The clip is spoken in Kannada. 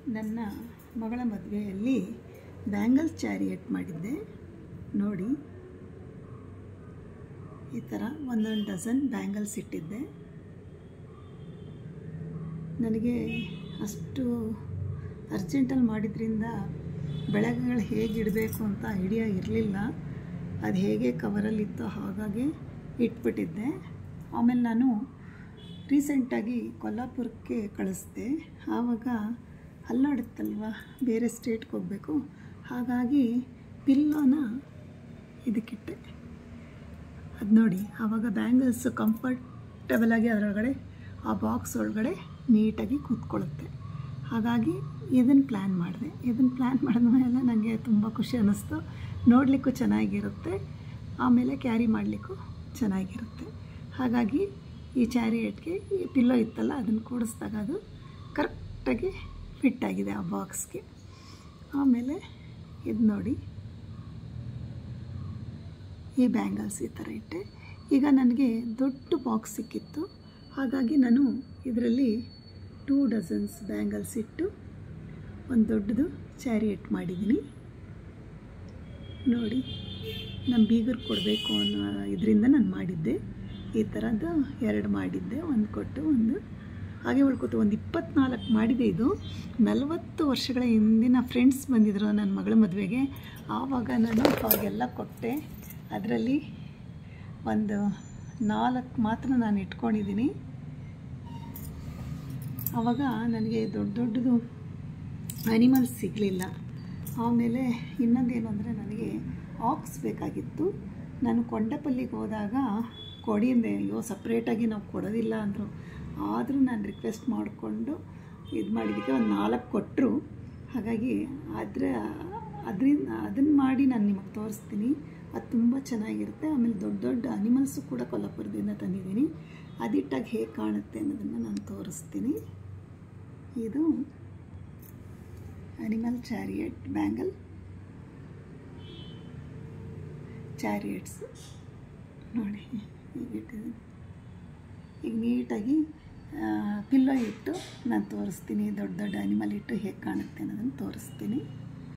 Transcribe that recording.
ನನ್ನ ಮಗಳ ಮದುವೆಯಲ್ಲಿ ಬ್ಯಾಂಗಲ್ ಚಾರಿಯೆಟ್ ಮಾಡಿದ್ದೆ ನೋಡಿ ಈ ಥರ ಒಂದೊಂದು ಡಜನ್ ಬ್ಯಾಂಗಲ್ಸ್ ಇಟ್ಟಿದ್ದೆ ನನಗೆ ಅಷ್ಟು ಅರ್ಜೆಂಟಲ್ಲಿ ಮಾಡಿದ್ರಿಂದ ಬೆಳಗ್ಗಳು ಹೇಗೆ ಇಡಬೇಕು ಅಂತ ಐಡಿಯಾ ಇರಲಿಲ್ಲ ಅದು ಹೇಗೆ ಕವರಲ್ಲಿತ್ತೋ ಹಾಗಾಗಿ ಇಟ್ಬಿಟ್ಟಿದ್ದೆ ಆಮೇಲೆ ನಾನು ರೀಸೆಂಟಾಗಿ ಕೊಲ್ಲಾಪುರಕ್ಕೆ ಕಳಿಸ್ದೆ ಆವಾಗ ಅಲ್ಲಾಡುತ್ತಲ್ವ ಬೇರೆ ಸ್ಟೇಟ್ಗೆ ಹೋಗಬೇಕು ಹಾಗಾಗಿ ಪಿಲ್ಲೋನ ಇದಕ್ಕಿಟ್ಟೆ ಅದು ನೋಡಿ ಆವಾಗ ಬ್ಯಾಂಗಲ್ಸ್ ಕಂಫರ್ಟಬಲಾಗಿ ಅದರೊಳಗಡೆ ಆ ಬಾಕ್ಸ್ ಒಳಗಡೆ ನೀಟಾಗಿ ಕೂತ್ಕೊಳ್ಳುತ್ತೆ ಹಾಗಾಗಿ ಇದನ್ನು ಪ್ಲ್ಯಾನ್ ಮಾಡಿದೆ ಇದನ್ನು ಪ್ಲ್ಯಾನ್ ಮಾಡಿದ್ಮೇಲೆ ನನಗೆ ತುಂಬ ಖುಷಿ ಅನ್ನಿಸ್ತು ನೋಡಲಿಕ್ಕೂ ಚೆನ್ನಾಗಿರುತ್ತೆ ಆಮೇಲೆ ಕ್ಯಾರಿ ಮಾಡಲಿಕ್ಕೂ ಚೆನ್ನಾಗಿರುತ್ತೆ ಹಾಗಾಗಿ ಈ ಚಾರಿಯೇಟ್ಗೆ ಈ ಪಿಲ್ಲೋ ಇತ್ತಲ್ಲ ಅದನ್ನು ಕೂಡಿಸ್ದಾಗ ಅದು ಕರೆಕ್ಟಾಗಿ ಫಿಟ್ ಆಗಿದೆ ಆ ಬಾಕ್ಸ್ಗೆ ಆಮೇಲೆ ಇದು ನೋಡಿ ಈ ಬ್ಯಾಂಗಲ್ಸ್ ಈ ಥರ ಇಟ್ಟೆ ಈಗ ನನಗೆ ದೊಡ್ಡ ಬಾಕ್ಸ್ ಸಿಕ್ಕಿತ್ತು ಹಾಗಾಗಿ ನಾನು ಇದರಲ್ಲಿ ಟೂ ಡಜನ್ಸ್ ಬ್ಯಾಂಗಲ್ಸ್ ಇಟ್ಟು ಒಂದು ದೊಡ್ಡದು ಚಾರಿಯೆಟ್ ಮಾಡಿದ್ದೀನಿ ನೋಡಿ ನಮ್ಮ ಬೀಗರು ಕೊಡಬೇಕು ಅನ್ನೋ ಇದರಿಂದ ನಾನು ಮಾಡಿದ್ದೆ ಈ ಥರದ್ದು ಎರಡು ಮಾಡಿದ್ದೆ ಒಂದು ಕೊಟ್ಟು ಒಂದು ಹಾಗೆ ಉಳ್ಕೊತು ಒಂದು ಇಪ್ಪತ್ನಾಲ್ಕು ಮಾಡಿದೆ ಇದು ನಲವತ್ತು ವರ್ಷಗಳ ಹಿಂದಿನ ಫ್ರೆಂಡ್ಸ್ ಬಂದಿದ್ದರು ನನ್ನ ಮಗಳ ಮದುವೆಗೆ ಆವಾಗ ನಾನು ಅವಾಗೆಲ್ಲ ಕೊಟ್ಟೆ ಅದರಲ್ಲಿ ಒಂದು ನಾಲ್ಕು ಮಾತ್ರ ನಾನು ಇಟ್ಕೊಂಡಿದ್ದೀನಿ ಆವಾಗ ನನಗೆ ದೊಡ್ಡ ದೊಡ್ಡದು ಅನಿಮಲ್ಸ್ ಸಿಗಲಿಲ್ಲ ಆಮೇಲೆ ಇನ್ನೊಂದೇನು ಅಂದರೆ ನನಗೆ ಆಕ್ಸ್ ಬೇಕಾಗಿತ್ತು ನಾನು ಕೊಂಡಪಲ್ಲಿಗೆ ಹೋದಾಗ ಕೊಡಿ ಅಂದೆ ಅಯ್ಯೋ ಸಪ್ರೇಟಾಗಿ ನಾವು ಕೊಡೋದಿಲ್ಲ ಅಂದರು ಆದರೂ ನಾನು ರಿಕ್ವೆಸ್ಟ್ ಮಾಡಿಕೊಂಡು ಇದು ಮಾಡಿದ್ದಕ್ಕೆ ಒಂದು ನಾಲ್ಕು ಕೊಟ್ಟರು ಹಾಗಾಗಿ ಅದರ ಅದರಿಂದ ಅದನ್ನು ಮಾಡಿ ನಾನು ನಿಮಗೆ ತೋರಿಸ್ತೀನಿ ಅದು ತುಂಬ ಚೆನ್ನಾಗಿರುತ್ತೆ ಆಮೇಲೆ ದೊಡ್ಡ ದೊಡ್ಡ ಅನಿಮಲ್ಸು ಕೂಡ ಕೊಲ್ಲಾಪುರದಿಂದ ತಂದಿದ್ದೀನಿ ಅದಿಟ್ಟಾಗಿ ಹೇಗೆ ಕಾಣುತ್ತೆ ಅನ್ನೋದನ್ನು ನಾನು ತೋರಿಸ್ತೀನಿ ಇದು ಅನಿಮಲ್ ಚಾರಿಯೆಟ್ ಬ್ಯಾಂಗಲ್ ಚಾರಿಯೆಟ್ಸ್ ನೋಡಿ ಹೀಗಿಟ್ಟಿದ್ದೀನಿ ಈಗ ನೀಟಾಗಿ ಪಿಲ್ಲೋ ಇಟ್ಟು ನಾನು ತೋರಿಸ್ತೀನಿ ದೊಡ್ಡ ದೊಡ್ಡ ಅನಿಮಲ್ ಇಟ್ಟು ಹೇಗೆ ಕಾಣುತ್ತೆ ಅನ್ನೋದನ್ನು ತೋರಿಸ್ತೀನಿ